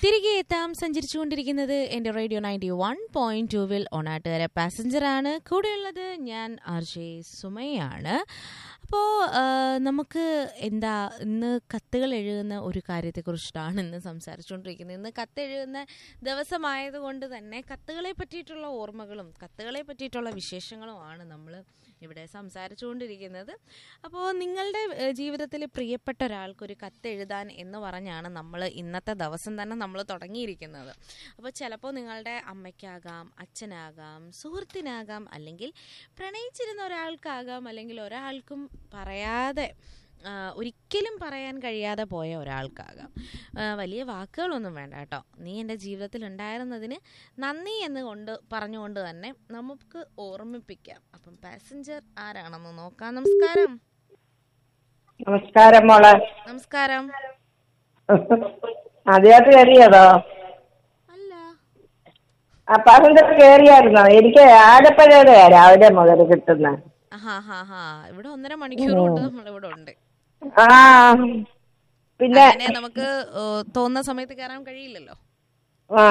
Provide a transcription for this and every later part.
തിരികെ എത്താം സഞ്ചരിച്ചുകൊണ്ടിരിക്കുന്നത് എൻ്റെ റേഡിയോ നയൻറ്റി വൺ പോയിന്റ് ടൂവിൽ ഒണാട്ടുകര പാസഞ്ചറാണ് കൂടെയുള്ളത് ഞാൻ ആർ ജെ സുമയാണ് അപ്പോൾ നമുക്ക് എന്താ ഇന്ന് കത്തുകൾ എഴുതുന്ന ഒരു കാര്യത്തെക്കുറിച്ചിട്ടാണ് ഇന്ന് സംസാരിച്ചുകൊണ്ടിരിക്കുന്നത് ഇന്ന് കത്തെഴുതുന്ന ദിവസമായതുകൊണ്ട് തന്നെ കത്തുകളെ പറ്റിയിട്ടുള്ള ഓർമ്മകളും കത്തുകളെ പറ്റിയിട്ടുള്ള വിശേഷങ്ങളുമാണ് നമ്മൾ ഇവിടെ സംസാരിച്ചുകൊണ്ടിരിക്കുന്നത് അപ്പോൾ നിങ്ങളുടെ ഏഹ്, ജീവിതത്തിൽ പ്രിയപ്പെട്ട ഒരാൾക്കൊരു കത്തെഴുതാൻ എന്ന് പറഞ്ഞാണ് നമ്മൾ ഇന്നത്തെ ദിവസം തന്നെ നമ്മൾ തുടങ്ങിയിരിക്കുന്നത് അപ്പോൾ ചിലപ്പോൾ നിങ്ങളുടെ അമ്മയ്ക്കാകാം അച്ഛനാകാം സുഹൃത്തിനാകാം അല്ലെങ്കിൽ പ്രണയിച്ചിരുന്ന ഒരാൾക്കാകാം അല്ലെങ്കിൽ ഒരാൾക്കും പറയാതെ ആ, ഒരിക്കലും പറയാൻ കഴിയാതെ പോയ ഒരാൾക്കാകാം ആ, വലിയ വാക്കുകളൊന്നും വേണ്ട കേട്ടോ നീ എൻ്റെ ജീവിതത്തിൽ ഉണ്ടായിരുന്നതിന് നന്ദി എന്ന് കൊണ്ട് പറഞ്ഞുകൊണ്ട് തന്നെ നമുക്ക് ഓർമ്മിപ്പിക്കാം അപ്പം പാസഞ്ചർ ആരാണെന്ന് നോക്കാം നമസ്കാരം നമസ്കാരം മോളെ നമസ്കാരം ആദ്യമായിട്ട് കയറിയതോ അല്ല ആ പാസഞ്ചർ കയറിയായിരുന്നോ എനിക്ക് ആലപ്പുഴയുടെയാ രാവിലെ മുതൽ കിട്ടുന്ന ഹാ ഹാ ഹാ ഇവിടെ ഒന്നര മണിക്കൂർ കൊണ്ട് നമ്മളിവിടെ ഉണ്ട് ആ പിന്നെ അങ്ങനെ നമുക്ക് ഏ, തോന്നുന്ന സമയത്ത് കയറാൻ കഴിയില്ലല്ലോ ആ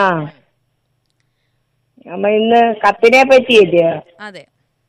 നമ്മ ഇന്ന് കത്തിനെ പറ്റിയില്ലയോ അതെ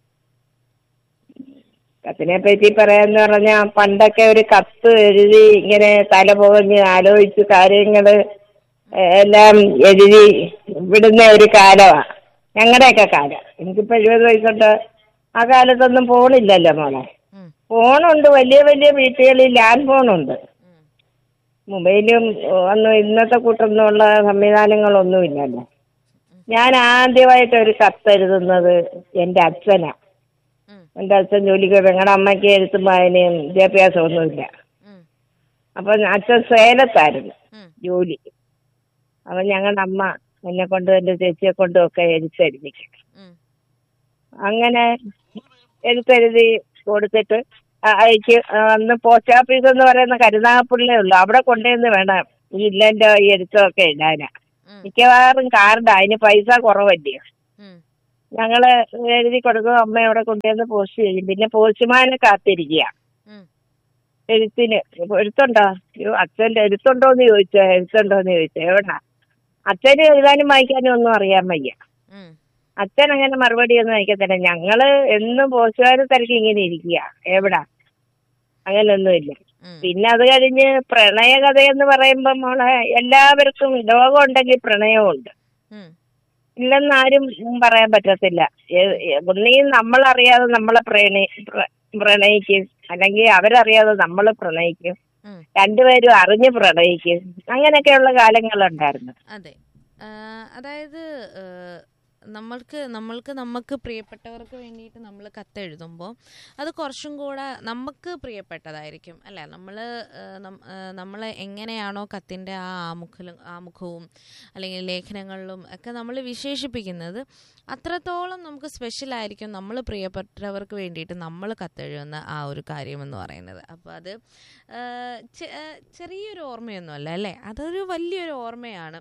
കത്തിനെ പറ്റി പറയാന്ന് പറഞ്ഞാ പണ്ടൊക്കെ ഒരു കത്ത് എഴുതി ഇങ്ങനെ തല പുകഞ്ഞ് ആലോചിച്ച് കാര്യങ്ങള് എല്ലാം എഴുതി വിടുന്ന ഒരു കാലമാ ഞങ്ങളുടെയൊക്കെ കാലം എനിക്കിപ്പോ എഴുപത് വയസ്സുണ്ട് ആ കാലത്തൊന്നും ഫോണില്ലല്ലോ മോളെ ഉം, ഫോണുണ്ട് വലിയ വലിയ വീട്ടുകളിൽ ലാൻഡ് ഫോണുണ്ട് ഉം, മൊബൈലും ഒന്നും ഇന്നത്തെ കൂട്ടൊന്നുമുള്ള സംവിധാനങ്ങളൊന്നും ഇല്ലല്ലോ ഞാൻ ആദ്യമായിട്ട് ഒരു കത്തെഴുതുന്നത് എൻ്റെ അച്ഛനാ ഉം, എൻ്റെ അച്ഛൻ ജോലിക്ക് പോയി ഞങ്ങളുടെ അമ്മയ്ക്ക് എഴുത്തും വായനയും വിദ്യാഭ്യാസമൊന്നുമില്ല ഉം, അപ്പം അച്ഛൻ സേലത്തായിരുന്നു ഉം, ജോലി അപ്പം ഞങ്ങളുടെ അമ്മ എന്നെ കൊണ്ടും എൻ്റെ ചേച്ചിയെ കൊണ്ടും ഒക്കെ എഴുത്തെഴുതിക്കും ഉം, അങ്ങനെ എഴുത്തെഴുതി കൊടുത്തിട്ട് അ- അയച്ച് ആ, അന്ന് പോസ്റ്റ് ഓഫീസ് എന്ന് പറയുന്ന കരുനാഗപ്പള്ളിയേ ഉള്ളൂ അവിടെ കൊണ്ടുവന്ന് വേണം ഈ ഇല്ലൻ്റെ ഈ എഴുത്തൊക്കെ ഇടാനാ ഉം, മിക്കവാറും കാർഡാ അതിന് പൈസ കുറവല്ലേ ഉം, ഞങ്ങള് എഴുതി കൊടുക്കും അമ്മ അവിടെ കൊണ്ടുവന്ന് പോസ്റ്റ് ചെയ്യും പിന്നെ പോസ്റ്റ്മാനെ കാത്തിരിക്കുക ഉം, എഴുത്തിന് എഴുത്തുണ്ടോ അയ്യോ അച്ഛൻ്റെ എഴുത്തുണ്ടോ എന്ന് ചോദിച്ചോ എഴുത്തുണ്ടോ എന്ന് ചോദിച്ചോ എവിടാ അച്ഛന് എഴുതാനും വായിക്കാനും ഒന്നും അറിയാൻ വയ്യ ഉം, അച്ഛൻ അങ്ങനെ മറുപടി ഒന്നും അയക്കത്തില്ല ഞങ്ങള് എന്നും പോസ്റ്റുകാരെ തിരക്കി ഇങ്ങനെ ഇരിക്കുക എവിടാ അങ്ങനെയൊന്നുമില്ല ഉം, പിന്നെ അത് കഴിഞ്ഞ് പ്രണയകഥ എന്ന് പറയുമ്പോൾ മോളെ എല്ലാവർക്കും ലോകം ഉണ്ടെങ്കിൽ പ്രണയമുണ്ട് ഉം, ഇല്ലെന്ന് ആരും പറയാൻ പറ്റത്തില്ല ഏ- ഏ- ഒന്നീ നമ്മളറിയാതെ നമ്മളെ പ്രണയി പ്ര- പ്രണയിക്കും അല്ലെങ്കിൽ അവരറിയാതെ നമ്മൾ പ്രണയിക്കും ഉം. രണ്ടുപേരും അറിഞ്ഞ് പ്രണയിക്കും അങ്ങനെയൊക്കെയുള്ള കാലങ്ങളുണ്ടായിരുന്നു അതെ ആ, അതായത് ഏ, നമ്മൾക്ക് നമ്മൾക്ക് നമുക്ക് പ്രിയപ്പെട്ടവർക്ക് വേണ്ടിയിട്ട് നമ്മൾ കത്തെഴുതുമ്പോൾ അത് കുറച്ചും കൂടെ നമുക്ക് പ്രിയപ്പെട്ടതായിരിക്കും അല്ലേ നമ്മൾ നമ്മൾ എങ്ങനെയാണോ കത്തിൻ്റെ ആ ആമുഖലും ആമുഖവും അല്ലെങ്കിൽ ലേഖനങ്ങളിലും ഒക്കെ നമ്മൾ വിശേഷിപ്പിക്കുന്നത് അത്രത്തോളം നമുക്ക് സ്പെഷ്യൽ ആയിരിക്കും നമ്മൾ പ്രിയപ്പെട്ടവർക്ക് വേണ്ടിയിട്ട് നമ്മൾ കത്തെഴുതുന്ന ആ ഒരു കാര്യമെന്ന് പറയുന്നത് അപ്പോൾ അത് ആ, ചെ- ആ, ചെറിയൊരു ഓർമ്മയൊന്നുമല്ല അല്ലേ അതൊരു വലിയൊരു ഓർമ്മയാണ്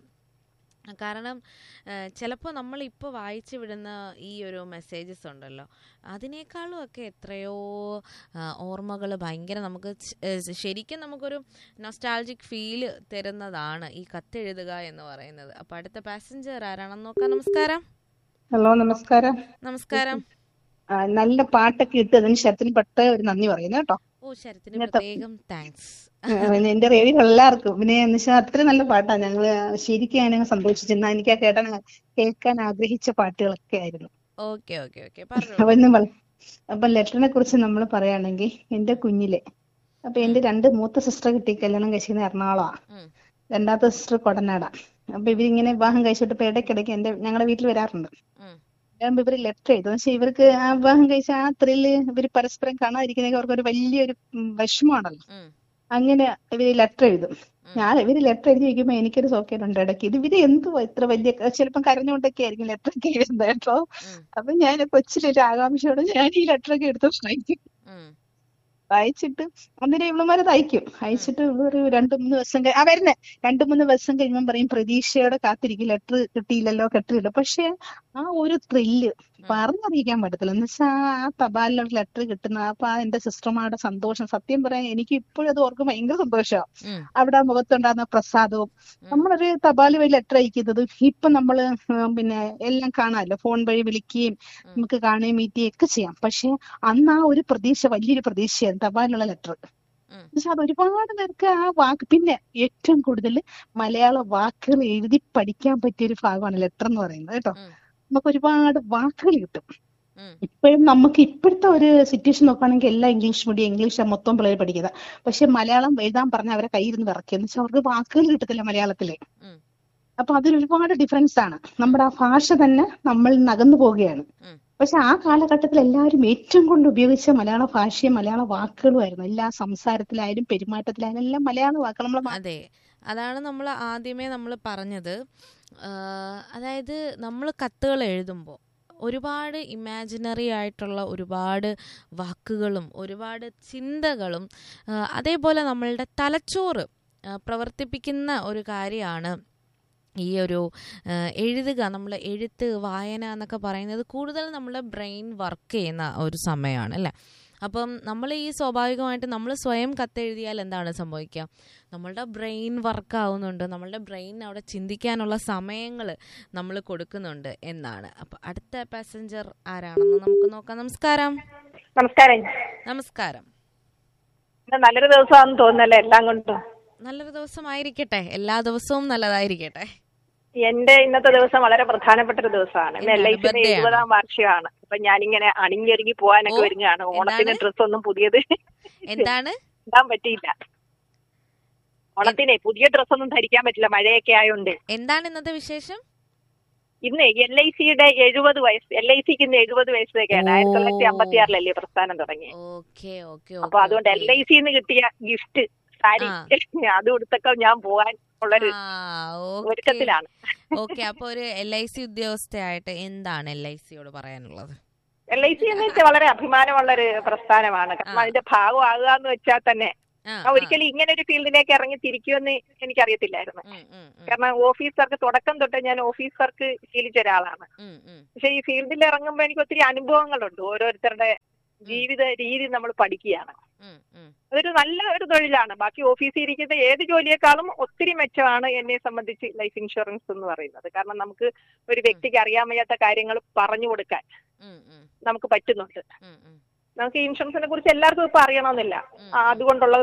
കാരണം ചിലപ്പോൾ നമ്മളിപ്പോൾ വായിച്ചു വിടുന്ന ഈ ഒരു മെസ്സേജസ് ഉണ്ടല്ലോ അതിനേക്കാളും ഒക്കെ എത്രയോ ഓർമ്മകൾ ഭയങ്കര നമുക്ക് ച്- ഏഹ് ശരിക്കും നമുക്കൊരു നൊസ്റ്റാൾജിക് ഫീല് തരുന്നതാണ് ഈ കത്തെഴുതുക എന്ന് പറയുന്നത് അപ്പോൾ അടുത്ത പാസഞ്ചർ ആരാണെന്ന് നോക്കാം നമസ്കാരം ഹലോ നമസ്കാരം നമസ്കാരം ആ, നല്ല പാട്ടൊക്കെ ഇട്ട് അതിന് ശരത്തിന് പെട്ട ഒരു നന്ദി പറയുന്നു കേട്ടോ ഓ ശരത്തിന് പ്രത്യേകം താങ്ക്സ് ആ, പിന്നെ എന്റെ റേഡിയോ എല്ലാവർക്കും പിന്നെ എന്ന് വെച്ചാൽ അത്ര നല്ല പാട്ടാ ഞങ്ങള് ശരിക്കും ഞാൻ സന്തോഷിച്ചിരുന്ന എനിക്ക് ആ കേട്ടാൻ കേൾക്കാൻ ആഗ്രഹിച്ച പാട്ടുകളൊക്കെ ആയിരുന്നു ഓക്കെ ഓക്കെ ഓക്കെ പറഞ്ഞു അപ്പൊ ഇന്ന് വള- അപ്പൊ ലെറ്ററിനെ കുറിച്ച് നമ്മൾ പറയുകയാണെങ്കിൽ എന്റെ കുഞ്ഞിലെ അപ്പൊ എന്റെ രണ്ട് മൂത്ത സിസ്റ്റർ കിട്ടി കല്യാണം കഴിച്ചിരുന്ന എറണാകുളമാ ഉം, രണ്ടാമത്തെ സിസ്റ്റർ കൊടനാടാ അപ്പൊ ഇവരിങ്ങനെ വിവാഹം കഴിച്ചിട്ട് ഇപ്പൊ ഇടയ്ക്കിടയ്ക്ക് എന്റെ ഞങ്ങളുടെ വീട്ടിൽ വരാറുണ്ട് ഉം, ആകുമ്പോ ഇവര് ലെറ്റർ എഴുതും പക്ഷെ ഇവർക്ക് ആ വിവാഹം കഴിച്ച ആ ത്രില്ല് ഇവര് പരസ്പരം കാണാതിരിക്കുന്ന അവർക്ക് ഒരു വലിയൊരു ഉം, വിഷമമാണല്ലോ ഉം, അങ്ങനെ ഇവര് ലെറ്റർ എഴുതും ഞാൻ ഇവര് ലെറ്റർ എഴുതി വെക്കുമ്പോ എനിക്കൊരു സോക്കേടുണ്ട് ഇടയ്ക്ക് ഇത് ഇവര് എന്തുവാ ഇത്ര വലിയ ചിലപ്പം കരഞ്ഞുകൊണ്ടൊക്കെ ആയിരിക്കും ലെറ്റർ ഒക്കെ എഴുതുന്നത് കേട്ടോ ഉം, അപ്പൊ ഞാൻ കൊച്ചിലൊരു ആകാംക്ഷയോടെ ഞാൻ ഈ ലെറ്റർ ഒക്കെ എടുത്ത് വായിക്കും ഉം, വായിച്ചിട്ട് അന്നേരം ഇവളുമാര് തയ്ക്കും അയച്ചിട്ട് ഒരു രണ്ടു മൂന്ന് ദിവസം കഴി- ആ വരുന്നേ രണ്ടു മൂന്ന് ദിവസം കഴിയുമ്പോൾ പറയും പ്രതീക്ഷയോടെ കാത്തിരിക്കും ലെറ്റർ കിട്ടിയില്ലല്ലോ കിട്ടിയില്ല പക്ഷെ ആ ഒരു ത്രില്ല് പറഞ്ഞറിയിക്കാൻ പറ്റത്തില്ല എന്ന് വെച്ചാൽ ആ തപാലിലൊരു ലെറ്റർ കിട്ടുന്ന അപ്പൊ ആ എന്റെ സിസ്റ്റർമാരുടെ സന്തോഷം സത്യം പറയാൻ എനിക്ക് ഇപ്പോഴും അത് ഓർക്കും ഭയങ്കര സന്തോഷമാണ് ഉം. അവിടെ ആ മുഖത്തുണ്ടാകുന്ന പ്രസാദവും നമ്മളൊരു തപാൽ വഴി ലെറ്റർ അയക്കുന്നത് ഇപ്പൊ നമ്മള് ഉം പിന്നെ എല്ലാം കാണാമല്ലോ ഫോൺ വഴി വിളിക്കുകയും നമുക്ക് കാണുകയും മീറ്റ് ചെയ്യുകയും ഒക്കെ ചെയ്യാം പക്ഷെ അന്ന് ആ ഒരു പ്രതീക്ഷ വലിയൊരു പ്രതീക്ഷയായിരുന്നു തപാലിലുള്ള ലെറ്റർ ഉം. പക്ഷെ അത് ഒരുപാട് പേർക്ക് ആ വാക്ക് പിന്നെ ഏറ്റവും കൂടുതൽ മലയാള വാക്കുകൾ എഴുതി പഠിക്കാൻ പറ്റിയ ഒരു ഭാഗമാണ് ലെറ്റർ എന്ന് പറയുന്നത് കേട്ടോ ഉം. നമുക്ക് ഒരുപാട് വാക്കുകൾ കിട്ടും ഉം. ഇപ്പോഴും നമുക്ക് ഇപ്പോഴത്തെ ഒരു സിറ്റുവേഷൻ നോക്കുകയാണെങ്കിൽ എല്ലാം ഇംഗ്ലീഷ് മീഡിയം ഇംഗ്ലീഷ് മൊത്തം പിള്ളേർ പഠിക്കുന്നത് പക്ഷെ മലയാളം എഴുതാൻ പറഞ്ഞാൽ അവരെ കയ്യിൽ നിന്ന് വിറക്കുക എന്ന് വെച്ചാൽ അവർക്ക് വാക്കുകൾ കിട്ടത്തില്ല മലയാളത്തില് ഉം. അപ്പൊ അതിൽ ഒരുപാട് ഡിഫറൻസ് ആണ് നമ്മുടെ ആ ഭാഷ തന്നെ നമ്മൾ നകന്നു പോവുകയാണ് ഉം. പക്ഷെ ആ കാലഘട്ടത്തിൽ എല്ലാവരും ഏറ്റവും കൂടുതൽ ഉപയോഗിച്ച മലയാള ഭാഷയും മലയാള വാക്കുകളുമായിരുന്നു എല്ലാ സംസാരത്തിലായാലും പെരുമാറ്റത്തിലായാലും എല്ലാം മലയാള വാക്കുകൾ നമ്മൾ അതെ അതാണ് നമ്മൾ ആദ്യമേ നമ്മൾ പറഞ്ഞത് ആ, അതായത് നമ്മൾ കത്തുകൾ എഴുതുമ്പോൾ ഒരുപാട് ഇമാജിനറി ആയിട്ടുള്ള ഒരുപാട് വാക്കുകളും ഒരുപാട് ചിന്തകളും ആ, അതേപോലെ നമ്മളുടെ തലച്ചോറ് ആ, പ്രവർത്തിപ്പിക്കുന്ന ഒരു കാര്യമാണ് ഈ ഒരു ആ, എഴുതുക നമ്മൾ എഴുത്ത് വായന എന്നൊക്കെ പറയുന്നത് കൂടുതൽ നമ്മുടെ ബ്രെയിൻ വർക്ക് ചെയ്യുന്ന ഒരു സമയമാണ് അല്ലേ അപ്പം നമ്മൾ ഈ സ്വാഭാവികമായിട്ട് നമ്മൾ സ്വയം കത്തെഴുതിയാൽ എന്താണ് സംഭവിക്കുക നമ്മളുടെ ബ്രെയിൻ വർക്ക് ആവുന്നുണ്ട് നമ്മളുടെ ബ്രെയിൻ അവിടെ ചിന്തിക്കാനുള്ള സമയങ്ങൾ നമ്മൾ കൊടുക്കുന്നുണ്ട് എന്നാണ് അപ്പം അടുത്ത പാസഞ്ചർ ആരാണെന്ന് നമുക്ക് നോക്കാം നമസ്കാരം നമസ്കാരം നമസ്കാരം ഇന്ന് നല്ലൊരു ദിവസമാണെന്ന് തോന്നുന്നല്ലേ എല്ലാം കൊണ്ടും നല്ലൊരു ദിവസമായിരിക്കട്ടെ എല്ലാ ദിവസവും നല്ലതായിരിക്കട്ടെ എന്റെ ഇന്നത്തെ ദിവസം വളരെ പ്രധാനപ്പെട്ട ഒരു ദിവസമാണ് ഇന്ന് എൽ എന്താണ്? ഐ സിയുടെ birthday ആണോ? എഴുപതാം വാർഷികമാണ് അപ്പൊ ഞാനിങ്ങനെ അണിഞ്ഞൊരുങ്ങി പോകാനൊക്കെ ഓ, ഒരുങ്ങാണ് ഓണത്തിന് എന്താണ്? ഡ്രസ് ഒന്നും പുതിയത് എന്താണ് ഇടാൻ പറ്റിയില്ല ഓണത്തിനെ പുതിയ ഡ്രസ് ഒന്നും ധരിക്കാൻ പറ്റില്ല മഴയൊക്കെ ആയതുകൊണ്ട് എന്താണ് ഇന്നത്തെ വിശേഷം ഇന്ന് എൽ ഐ സിയുടെ എഴുപത് വയസ്സ് എൽ ഐ സിക്ക് ഇന്ന് എഴുപത് വയസ്സേക്കാണ് ആയിരത്തി തൊള്ളായിരത്തി അമ്പത്തി ആറിലല്ലേ പ്രസ്ഥാനം തുടങ്ങി ഓക്കെ ഓക്കെ അപ്പൊ അതുകൊണ്ട് എൽ ഐ സിന്ന് കിട്ടിയ ഗിഫ്റ്റ് സാരി ആ. അത് കൊടുത്തൊക്കെ ഞാൻ പോകാൻ ഉള്ളൊരു ഒരുക്കത്തിലാണ് ഓക്കെ അപ്പൊ ഒരു എൽ ഐ സി ഉദ്യോഗസ്ഥയായിട്ട് എന്താണ് എൽ ഐ സിയോട് പറയാനുള്ളത് എൽ ഐ സി എന്ന് വെച്ചാൽ വളരെ അഭിമാനമുള്ള ഒരു പ്രസ്ഥാനമാണ് കാരണം ആ. അതിന്റെ ഭാഗമാകുക എന്ന് വെച്ചാൽ തന്നെ ആ, ആ ഒരിക്കലും ഇങ്ങനെ ഒരു ഫീൽഡിലേക്ക് ഇറങ്ങി തിരിക്കുമെന്ന് എനിക്കറിയത്തില്ലായിരുന്നു ഉം, ഉം, ഉം, കാരണം ഓഫീസർക്ക് തുടക്കം തൊട്ട് ഞാൻ ഓഫീസർക്ക് ശീലിച്ച ഒരാളാണ് ഉം, ഉം, പക്ഷെ ഈ ഫീൽഡിൽ ഇറങ്ങുമ്പോൾ എനിക്ക് ഒത്തിരി അനുഭവങ്ങളുണ്ട് ഓരോരുത്തരുടെ ജീവിത രീതി നമ്മൾ പഠിക്കുകയാണ് ഉം, ഉം. അതൊരു നല്ല ഒരു തൊഴിലാണ് ബാക്കി ഓഫീസിൽ ഇരിക്കുന്ന ഏത് ജോലിയേക്കാളും ഒത്തിരി മെച്ചമാണ് എന്നെ സംബന്ധിച്ച് ലൈഫ് ഇൻഷുറൻസ് എന്ന് പറയുന്നത് കാരണം നമുക്ക് ഒരു വ്യക്തിക്ക് അറിയാൻ വയ്യാത്ത കാര്യങ്ങൾ പറഞ്ഞു കൊടുക്കാൻ ഉം, ഉം, നമുക്ക് പറ്റുന്നുണ്ട് ഉം, ഉം. നമുക്ക് ഈ ഇൻഷുറൻസിനെ കുറിച്ച് എല്ലാവർക്കും ഇപ്പൊ അറിയണമെന്നില്ല ഉം, ആ, അതുകൊണ്ടുള്ള